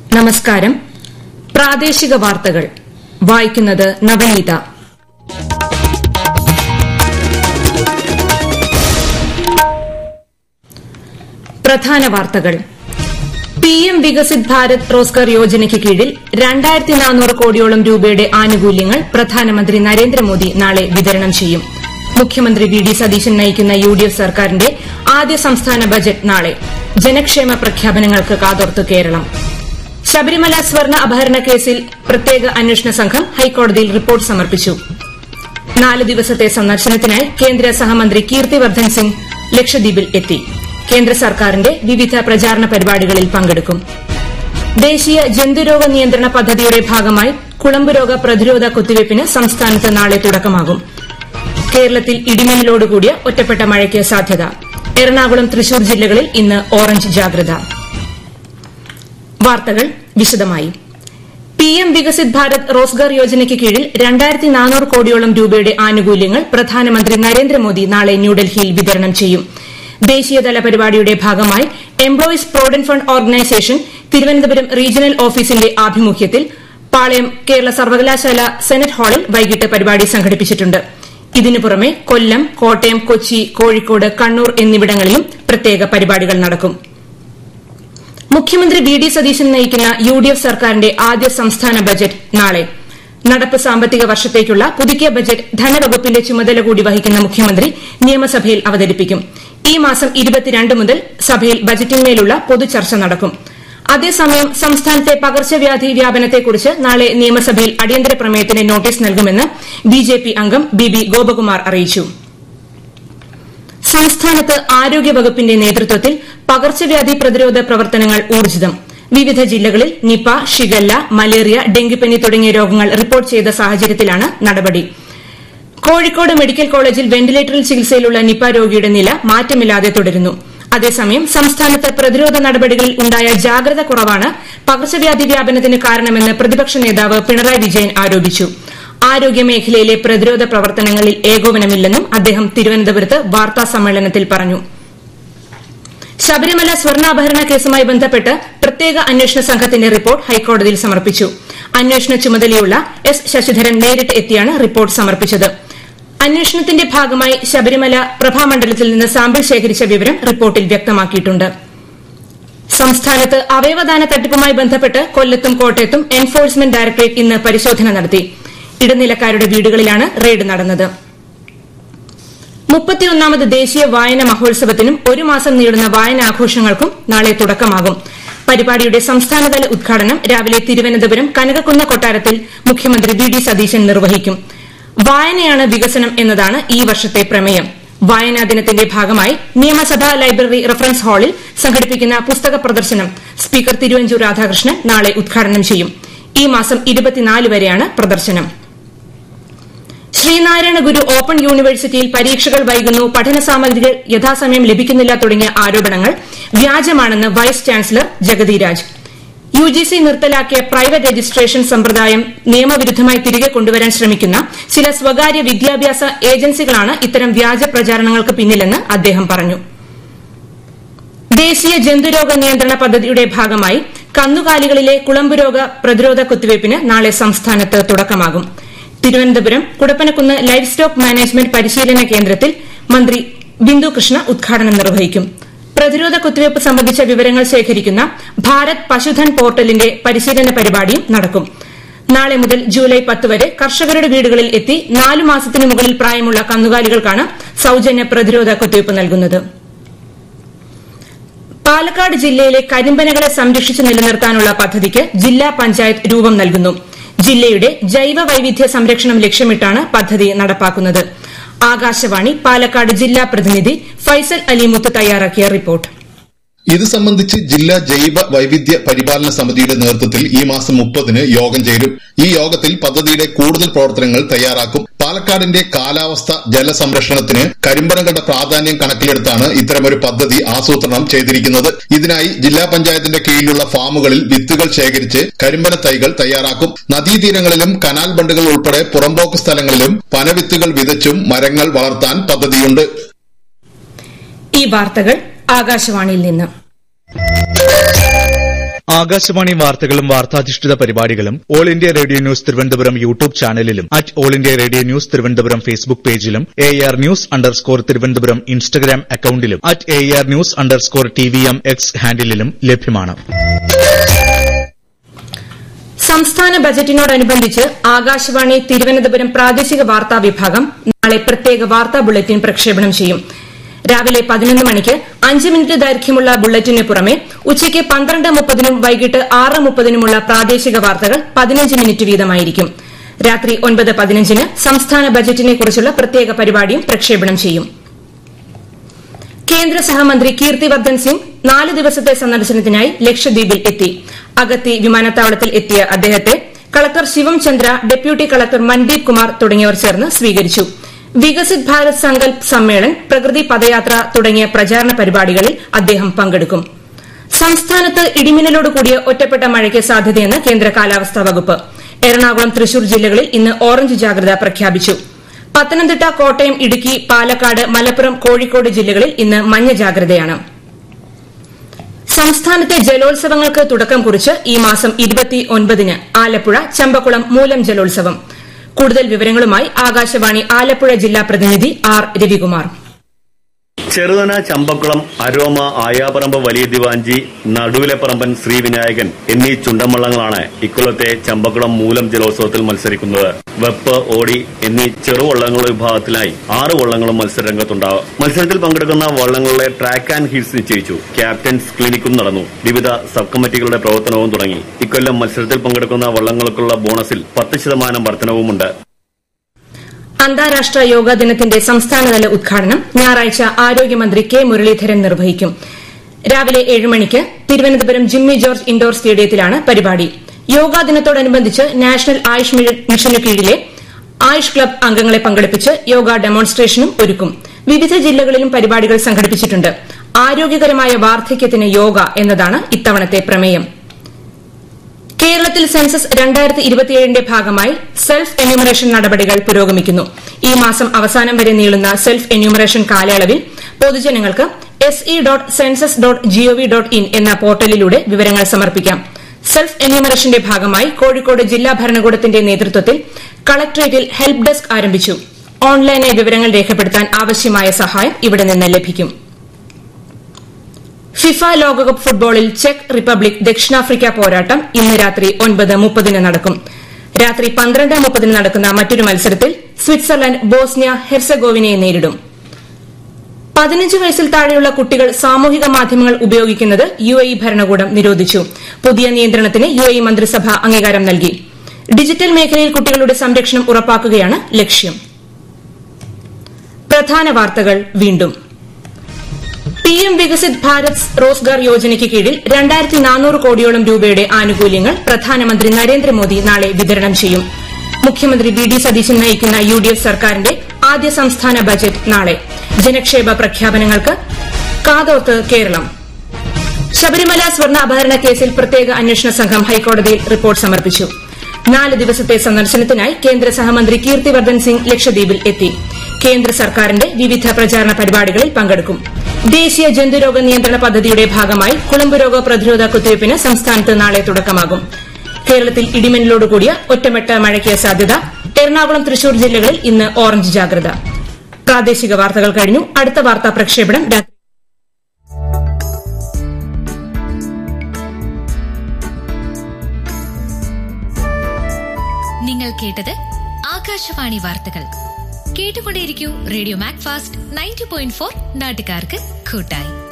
നമസ്കാരം പ്രാദേശിക വാർത്തകൾ വായിക്കുന്നത് നവനീത പ്രധാന വാർത്തകൾ പി എം വികസിത് ഭാരത് റോസ്ഗർ യോജനയ്ക്ക് കീഴിൽ രണ്ടായിരത്തി നാനൂറ് കോടിയോളം രൂപയുടെ ആനുകൂല്യങ്ങൾ പ്രധാനമന്ത്രി നരേന്ദ്രമോദി നാളെ വിതരണം ചെയ്യും മുഖ്യമന്ത്രി വി ഡി സതീശൻ നയിക്കുന്ന യു ഡി എഫ് സർക്കാരിന്റെ ആദ്യ സംസ്ഥാന ബജറ്റ് നാളെ ജനക്ഷേമ പ്രഖ്യാപനങ്ങൾക്ക് കാതോർത്ത് കേരളം ശബരിമല സ്വർണ്ണ അപഹരണ കേസിൽ പ്രത്യേക അന്വേഷണ സംഘം ഹൈക്കോടതിയിൽ റിപ്പോർട്ട് സമർപ്പിച്ചു നാല് ദിവസത്തെ സന്ദർശനത്തിനായി കേന്ദ്ര സഹമന്ത്രി കീർത്തിവർദ്ധൻ സിംഗ് ലക്ഷദ്വീപിൽ എത്തി കേന്ദ്ര സർക്കാരിന്റെ വിവിധ പ്രചാരണ പരിപാടികളിൽ പങ്കെടുക്കും ദേശീയ ജന്തുരോഗ നിയന്ത്രണ പദ്ധതിയുടെ ഭാഗമായി കുളമ്പുരോഗ പ്രതിരോധ കുത്തിവയ്പ്പിന് സംസ്ഥാനത്ത് നാളെ തുടക്കമാകും കേരളത്തിൽ ഇടിമിന്നലോടുകൂടിയ ഒറ്റപ്പെട്ട മഴയ്ക്ക് സാധ്യത എറണാകുളം തൃശൂർ ജില്ലകളിൽ ഇന്ന് ഓറഞ്ച് ജാഗ്രത വാർത്തകൾ വിശദമായി പി എം വികസിത് ഭാരത് റോസ്ഗാർ യോജനയ്ക്ക് കീഴിൽ രണ്ടായിരത്തി നാനൂറ് കോടിയോളം രൂപയുടെ ആനുകൂല്യങ്ങൾ പ്രധാനമന്ത്രി നരേന്ദ്രമോദി നാളെ ന്യൂഡൽഹിയിൽ വിതരണം ചെയ്യും ദേശീയതല പരിപാടിയുടെ ഭാഗമായി employees provident fund organisation Thiruvananthapuram regional ഓഫീസിന്റെ ആഭിമുഖ്യത്തിൽ പാളയം കേരള സർവകലാശാല സെനറ്റ് ഹാളിൽ വൈകിട്ട് പരിപാടി സംഘടിപ്പിച്ചിട്ടുണ്ട് ഇതിനു പുറമെ കൊല്ലം കോട്ടയം കൊച്ചി കോഴിക്കോട് കണ്ണൂർ എന്നിവിടങ്ങളിലും പ്രത്യേക പരിപാടികൾ നടക്കും മുഖ്യമന്ത്രി വി ഡി സതീശൻ നയിക്കുന്ന യു ഡി എഫ് സർക്കാരിന്റെ ആദ്യ സംസ്ഥാന ബജറ്റ് നാളെ നടപ്പ് സാമ്പത്തിക വർഷത്തേക്കുള്ള പുതുക്കിയ ബജറ്റ് ധനവകുപ്പിന്റെ ചുമതല കൂടി വഹിക്കുന്ന മുഖ്യമന്ത്രി നിയമസഭയിൽ അവതരിപ്പിക്കും ഈ മാസം ഇരുപത്തിരണ്ട് മുതൽ സഭയിൽ ബജറ്റിന്മേലുള്ള പൊതുചർച്ച നടക്കും അതേസമയം സംസ്ഥാനത്തെ പകർച്ചവ്യാധി വ്യാപനത്തെക്കുറിച്ച് നാളെ നിയമസഭയിൽ അടിയന്തര പ്രമേയത്തിന് നോട്ടീസ് നൽകുമെന്ന് ബിജെപി അംഗം ബി ബി ഗോപകുമാർ അറിയിച്ചു സംസ്ഥാനത്ത് ആരോഗ്യവകുപ്പിന്റെ നേതൃത്വത്തിൽ പകർച്ചവ്യാധി പ്രതിരോധ പ്രവർത്തനങ്ങൾ ഊർജിതം വിവിധ ജില്ലകളിൽ നിപ ഷിഗല്ല മലേറിയ ഡെങ്കിപ്പനി തുടങ്ങിയ രോഗങ്ങൾ റിപ്പോർട്ട് ചെയ്ത സാഹചര്യത്തിലാണ് നടപടി കോഴിക്കോട് മെഡിക്കൽ കോളേജിൽ വെന്റിലേറ്ററിൽ ചികിത്സയിലുള്ള നിപ രോഗിയുടെ നില മാറ്റമില്ലാതെ തുടരുന്നു അതേസമയം സംസ്ഥാനത്ത് പ്രതിരോധ നടപടികളിൽ ഉണ്ടായ ജാഗ്രത കുറവാണ് പകർച്ചവ്യാധി വ്യാപനത്തിന് കാരണമെന്ന് പ്രതിപക്ഷ നേതാവ് പിണറായി വിജയൻ ആരോപിച്ചു ആരോഗ്യമേഖലയിലെ പ്രതിരോധ പ്രവർത്തനങ്ങളിൽ ഏകോപനമില്ലെന്നും അദ്ദേഹം തിരുവനന്തപുരത്ത് വാർത്താ സമ്മേളനത്തിൽ പറഞ്ഞു ശബരിമല സ്വർണ്ണാഭരണ കേസുമായി ബന്ധപ്പെട്ട് പ്രത്യേക അന്വേഷണ സംഘത്തിന്റെ റിപ്പോർട്ട് ഹൈക്കോടതിയിൽ സമർപ്പിച്ചു അന്വേഷണ ചുമതലയുള്ള എസ് ശശിധരൻ നേരിട്ട് എത്തിയാണ് റിപ്പോർട്ട് സമർപ്പിച്ചത് അന്വേഷണത്തിന്റെ ഭാഗമായി ശബരിമല പ്രഭാമണ്ഡലത്തിൽ നിന്ന് സാമ്പിൾ ശേഖരിച്ച വിവരം റിപ്പോർട്ടിൽ വ്യക്തമാക്കിയിട്ടുണ്ട് സംസ്ഥാനത്ത് അവയവദാന തട്ടിപ്പുമായി ബന്ധപ്പെട്ട് കൊല്ലത്തും കോട്ടയത്തും എൻഫോഴ്സ്മെന്റ് ഡയറക്ടറേറ്റ് ഇന്ന് പരിശോധന നടത്തി ഇടനിലക്കാരുടെ വീടുകളിലാണ് റെയ്ഡ് നടന്നത് മുപ്പത്തിയൊന്നാമത് ദേശീയ വായന മഹോത്സവത്തിനും ഒരു മാസം നീളുന്ന വായനാഘോഷങ്ങൾക്കും നാളെ തുടക്കമാകും പരിപാടിയുടെ സംസ്ഥാനതല ഉദ്ഘാടനം രാവിലെ തിരുവനന്തപുരം കനകക്കുന്ന് കൊട്ടാരത്തിൽ മുഖ്യമന്ത്രി വി ഡി സതീശൻ നിർവഹിക്കും വായനയാണ് വികസനം എന്നതാണ് ഈ വർഷത്തെ പ്രമേയം വായനാ ദിനത്തിന്റെ ഭാഗമായി നിയമസഭാ ലൈബ്രറി റഫറൻസ് ഹാളിൽ സംഘടിപ്പിക്കുന്ന പുസ്തക പ്രദർശനം സ്പീക്കർ തിരുവഞ്ചൂർ രാധാകൃഷ്ണൻ നാളെ ഉദ്ഘാടനം ചെയ്യും ഈ മാസം ഇരുപത്തിനാല് വരെയാണ് പ്രദർശനം ശ്രീനാരായണ ഗുരു ഓപ്പൺ യൂണിവേഴ്സിറ്റിയിൽ പരീക്ഷകൾ വൈകുന്നു പഠന സാമഗ്രികൾ യഥാസമയം ലഭിക്കുന്നില്ല തുടങ്ങിയ ആരോപണങ്ങൾ വ്യാജമാണെന്ന് vice chancellor Jagathi Raj U G C നിർത്തലാക്കിയ പ്രൈവറ്റ് രജിസ്ട്രേഷൻ സമ്പ്രദായം നിയമവിരുദ്ധമായി തിരികെ കൊണ്ടുവരാൻ ശ്രമിക്കുന്ന ചില സ്വകാര്യ വിദ്യാഭ്യാസ ഏജൻസികളാണ് ഇത്തരം വ്യാജ പ്രചാരണങ്ങൾക്ക് പിന്നിലെന്ന് അദ്ദേഹം പറഞ്ഞു ദേശീയ ജന്തുരോഗ നിയന്ത്രണ പദ്ധതിയുടെ ഭാഗമായി കന്നുകാലികളിലെ കുളമ്പുരോഗ പ്രതിരോധ കുത്തിവയ്പ്പിന് നാളെ സംസ്ഥാനത്ത് തുടക്കമാകും Thiruvananthapuram Kudappanakunnu livestock management പരിശീലന കേന്ദ്രത്തിൽ മന്ത്രി ബിന്ദു കൃഷ്ണ ഉദ്ഘാടനം നിർവഹിക്കും പ്രതിരോധ കുത്തിവയ്പ്പ് സംബന്ധിച്ച വിവരങ്ങൾ ശേഖരിക്കുന്ന ഭാരത് പശുധൻ പോർട്ടലിന്റെ പരിശീലന പരിപാടിയും നടക്കും നാളെ മുതൽ ജൂലൈ പത്ത് വരെ കർഷകരുടെ വീടുകളിൽ എത്തി നാലു മാസത്തിനു മുകളിൽ പ്രായമുള്ള കന്നുകാലികൾക്കാണ് സൌജന്യ പ്രതിരോധ കുത്തിവയ്പ്പ് നൽകുന്നത് പാലക്കാട് ജില്ലയിലെ കരിമ്പനകളെ സംരക്ഷിച്ചു നിലനിർത്താനുള്ള പദ്ധതിക്ക് ജില്ലാ പഞ്ചായത്ത് രൂപം നൽകുന്നു ജില്ലയുടെ ജൈവ വൈവിധ്യ സംരക്ഷണം ലക്ഷ്യമിട്ടാണ് പദ്ധതി നടപ്പാക്കുന്നത് ആകാശവാണി പാലക്കാട് ജില്ലാ പ്രതിനിധി ഫൈസൽ അലിമുത്ത് തയ്യാറാക്കിയ റിപ്പോർട്ട് ഇത് സംബന്ധിച്ച് ജില്ലാ ജൈവ വൈവിധ്യ പരിപാലന സമിതിയുടെ നേതൃത്വത്തിൽ ഈ മാസം മുപ്പതിന് യോഗം ചേരും ഈ യോഗത്തിൽ പദ്ധതിയുടെ കൂടുതൽ പ്രവർത്തനങ്ങൾ തയ്യാറാക്കും പാലക്കാടിന്റെ കാലാവസ്ഥ ജലസംരക്ഷണത്തിന് കരിമ്പനകളുടെ പ്രാധാന്യം കണക്കിലെടുത്താണ് ഇത്തരമൊരു പദ്ധതി ആസൂത്രണം ചെയ്തിരിക്കുന്നത് ഇതിനായി ജില്ലാ പഞ്ചായത്തിന്റെ കീഴിലുള്ള ഫാമുകളിൽ വിത്തുകൾ ശേഖരിച്ച് കരിമ്പന തൈകൾ തയ്യാറാക്കും നദീതീരങ്ങളിലും കനാൽ ബണ്ടുകൾ ഉൾപ്പെടെ പുറമ്പോക്ക് സ്ഥലങ്ങളിലും പനവിത്തുകൾ വിതച്ചും മരങ്ങൾ വളർത്താൻ പദ്ധതിയുണ്ട് ഈ വാർത്തകൾ ആകാശവാണിയിൽ നിന്ന് ആകാശവാണി വാർത്തകളും വാർത്താധിഷ്ഠിത പരിപാടികളും All India Radio news Thiruvananthapuram YouTube ചാനലിലും at All India Radio news Thiruvananthapuram Facebook പേജിലും A R news underscore Thiruvananthapuram Instagram അക്കൌണ്ടിലും at A R news underscore T V M X ഹാൻഡിലും ലഭ്യമാണ് സംസ്ഥാന ബജറ്റിനോടനുബന്ധിച്ച് ആകാശവാണി തിരുവനന്തപുരം പ്രാദേശിക വാർത്താ വിഭാഗം നാളെ പ്രത്യേക വാർത്താ ബുള്ളറ്റിൻ പ്രക്ഷേപണം ചെയ്യും രാവിലെ പതിനൊന്ന് മണിക്ക് അഞ്ച് മിനിറ്റ് ദൈർഘ്യമുള്ള ബുള്ളറ്റിന് പുറമെ ഉച്ചയ്ക്ക് പന്ത്രണ്ട് മുപ്പതിനും വൈകിട്ട് ആറ് മുപ്പതിനുമുള്ള പ്രാദേശിക വാർത്തകൾ പതിനഞ്ച് മിനിറ്റ് വീതമായിരിക്കും രാത്രി ഒൻപത് പതിനഞ്ചിന് സംസ്ഥാന ബജറ്റിനെക്കുറിച്ചുള്ള പ്രത്യേക പരിപാടിയും പ്രക്ഷേപണം ചെയ്യും കേന്ദ്ര സഹമന്ത്രി കീർത്തിവർദ്ധൻ സിംഗ് നാല് ദിവസത്തെ സന്ദർശനത്തിനായി ലക്ഷദ്വീപിൽ എത്തി അഗത്തി വിമാനത്താവളത്തിൽ എത്തിയ അദ്ദേഹത്തെ collector Shivam Chandra deputy collector Mandeep Kumar തുടങ്ങിയവർ ചേർന്ന് സ്വീകരിച്ചു വികസിത് ഭാരത് സങ്കൽപ് സമ്മേളൻ പ്രകൃതി പദയാത്ര തുടങ്ങിയ പ്രചാരണ പരിപാടികളിൽ അദ്ദേഹം പങ്കെടുക്കും സംസ്ഥാനത്ത് ഇടിമിന്നലോട് കൂടിയ ഒറ്റപ്പെട്ട മഴയ്ക്ക് സാധ്യതയെന്ന് കേന്ദ്ര കാലാവസ്ഥാ വകുപ്പ് എറണാകുളം തൃശൂർ ജില്ലകളിൽ ഇന്ന് ഓറഞ്ച് ജാഗ്രത പ്രഖ്യാപിച്ചു പത്തനംതിട്ട കോട്ടയം ഇടുക്കി പാലക്കാട് മലപ്പുറം കോഴിക്കോട് ജില്ലകളിൽ ഇന്ന് മഞ്ഞ ജാഗ്രതയാണ് സംസ്ഥാനത്തെ ജലോത്സവങ്ങൾക്ക് തുടക്കം കുറിച്ച് ഈ മാസം ഇരുപത്തിയൊൻപതിന് ആലപ്പുഴ ചമ്പക്കുളം മൂലം ജലോത്സവം കൂടുതൽ വിവരങ്ങളുമായി ആകാശവാണി ആലപ്പുഴ ജില്ലാ പ്രതിനിധി ആർ രവികുമാർ ചെറുതന ചമ്പക്കുളം അരോമ ആയാപറമ്പ് വലിയ ദിവാഞ്ചി നടുവിലെപ്പറമ്പൻ ശ്രീവിനായകൻ എന്നീ ചുണ്ടൻവള്ളങ്ങളാണ് ഇക്കൊല്ലത്തെ ചമ്പക്കുളം മൂലം ജലോത്സവത്തിൽ മത്സരിക്കുന്നത് വെപ്പ് ഓടി എന്നീ ചെറുവള്ളങ്ങളുടെ വിഭാഗത്തിലായി ആറ് വള്ളങ്ങളും മത്സരരംഗത്തുണ്ടാവും മത്സരത്തിൽ പങ്കെടുക്കുന്ന വള്ളങ്ങളുടെ ട്രാക്ക് ആൻഡ് ഹീൽസ് നിശ്ചയിച്ചു ക്യാപ്റ്റൻസ് ക്ലിനിക്കും നടന്നു വിവിധ സബ് കമ്മിറ്റികളുടെ പ്രവർത്തനവും തുടങ്ങി ഇക്കൊല്ലം മത്സരത്തിൽ പങ്കെടുക്കുന്ന വള്ളങ്ങൾക്കുള്ള ബോണസിൽ പത്ത് ശതമാനം വർധനവുമുണ്ട് അന്താരാഷ്ട്ര യോഗാ ദിനത്തിന്റെ സംസ്ഥാനതല ഉദ്ഘാടനം ഞായറാഴ്ച ആരോഗ്യമന്ത്രി കെ മുരളീധരൻ നിർവഹിക്കും രാവിലെ ഏഴ് മണിക്ക് തിരുവനന്തപുരം ജിമ്മി ജോർജ് ഇൻഡോർ സ്റ്റേഡിയത്തിലാണ് പരിപാടി യോഗാ ദിനത്തോടനുബന്ധിച്ച് നാഷണൽ ആയുഷ് മിഷനു കീഴിലെ ആയുഷ് ക്ലബ് അംഗങ്ങളെ പങ്കെടുപ്പിച്ച് യോഗ ഡെമോൺസ്ട്രേഷനും ഒരുക്കും വിവിധ ജില്ലകളിലും പരിപാടികൾ സംഘടിപ്പിച്ചിട്ടുണ്ട് ആരോഗ്യകരമായ വാർദ്ധക്യത്തിന് യോഗ എന്നതാണ് ഇത്തവണത്തെ പ്രമേയം കേരളത്തിൽ സെൻസസ് രണ്ടായിരത്തി ഇരുപത്തിയേഴിന്റെ ഭാഗമായി സെൽഫ് എന്യൂമറേഷൻ നടപടികൾ പുരോഗമിക്കുന്നു ഈ മാസം അവസാനം വരെ നീളുന്ന സെൽഫ് എന്യൂമറേഷൻ കാലയളവിൽ പൊതുജനങ്ങൾക്ക് S E dot census dot G O V dot in എന്ന പോർട്ടലിലൂടെ വിവരങ്ങൾ സമർപ്പിക്കാം സെൽഫ് എന്യൂമറേഷന്റെ ഭാഗമായി കോഴിക്കോട് ജില്ലാ ഭരണകൂടത്തിന്റെ നേതൃത്വത്തിൽ കളക്ടറേറ്റിൽ ഹെൽപ്പ് ഡെസ്ക് ആരംഭിച്ചു ഓൺലൈനായി വിവരങ്ങൾ രേഖപ്പെടുത്താൻ ആവശ്യമായ സഹായം ഇവിടെ നിന്ന് ലഭിക്കും ഫിഫ ലോകകപ്പ് ഫുട്ബോളിൽ ചെക്ക് റിപ്പബ്ലിക് ദക്ഷിണാഫ്രിക്ക പോരാട്ടം ഇന്ന് രാത്രി ഒൻപത് മുപ്പതിന് നടക്കും രാത്രി പന്ത്രണ്ട് മുപ്പതിന് നടക്കുന്ന മറ്റൊരു മത്സരത്തിൽ സ്വിറ്റ്സർലൻഡ് ബോസ്നിയ ഹെർസഗോവിനയെ നേരിടും പതിനഞ്ച് വയസ്സിൽ താഴെയുള്ള കുട്ടികൾ സാമൂഹിക മാധ്യമങ്ങൾ ഉപയോഗിക്കുന്നത് യു എ ഭരണകൂടം നിരോധിച്ചു പുതിയ നിയന്ത്രണത്തിന് യു എ മന്ത്രിസഭ അംഗീകാരം നൽകി ഡിജിറ്റൽ മേഖലയിൽ കുട്ടികളുടെ സംരക്ഷണം ഉറപ്പാക്കുകയാണ് ലക്ഷ്യം പ്രധാന വാർത്തകൾ വീണ്ടും പി എം വികസിത് ഭാരത് റോസ്ഗാർ യോജനയ്ക്ക് കീഴിൽ രണ്ടായിരത്തി നാനൂറ് കോടിയോളം രൂപയുടെ ആനുകൂല്യങ്ങൾ പ്രധാനമന്ത്രി നരേന്ദ്രമോദി നാളെ വിതരണം ചെയ്യും മുഖ്യമന്ത്രി വി ഡി സതീശൻ നയിക്കുന്ന യു ഡി എഫ് സർക്കാരിന്റെ ആദ്യ സംസ്ഥാന ബജറ്റ് നാളെ ജനക്ഷേമ പ്രഖ്യാപനങ്ങൾക്ക് കാതോർത്ത് കേരളം ശബരിമല സ്വർണ്ണ അപഹരണ കേസിൽ പ്രത്യേക അന്വേഷണ സംഘം ഹൈക്കോടതിയിൽ റിപ്പോർട്ട് സമർപ്പിച്ചു നാല് ദിവസത്തെ സന്ദർശനത്തിനായി കേന്ദ്ര സഹമന്ത്രി കീർത്തിവർദ്ധൻ സിംഗ് ലക്ഷദ്വീപിൽ എത്തി കേന്ദ്ര സർക്കാരിന്റെ വിവിധ പ്രചാരണ പരിപാടികളിൽ പങ്കെടുക്കും ദേശീയ ജന്തുരോഗ നിയന്ത്രണ പദ്ധതിയുടെ ഭാഗമായി കുളമ്പ് രോഗ പ്രതിരോധ കുത്തിവയ്പ്പിന് സംസ്ഥാനത്ത് നാളെ തുടക്കമാകും കേരളത്തിൽ ഇടിമിന്നലോടുകൂടിയ ഒറ്റമെട്ട മഴയ്ക്ക് സാധ്യത എറണാകുളം തൃശൂർ ജില്ലകളിൽ ഇന്ന് ഓറഞ്ച് ജാഗ്രത പ്രാദേശിക വാർത്തകൾ കഴിഞ്ഞു അടുത്ത വാർത്താ പ്രക്ഷേപണം രാത്രി നിങ്ങൾ കേട്ടത് ആകാശവാണി വാർത്തകൾ കേട്ടുകൊണ്ടേയിരിക്കൂ radio Mac fast ninety point four നാട്ടുകാർക്ക് കൂട്ടായി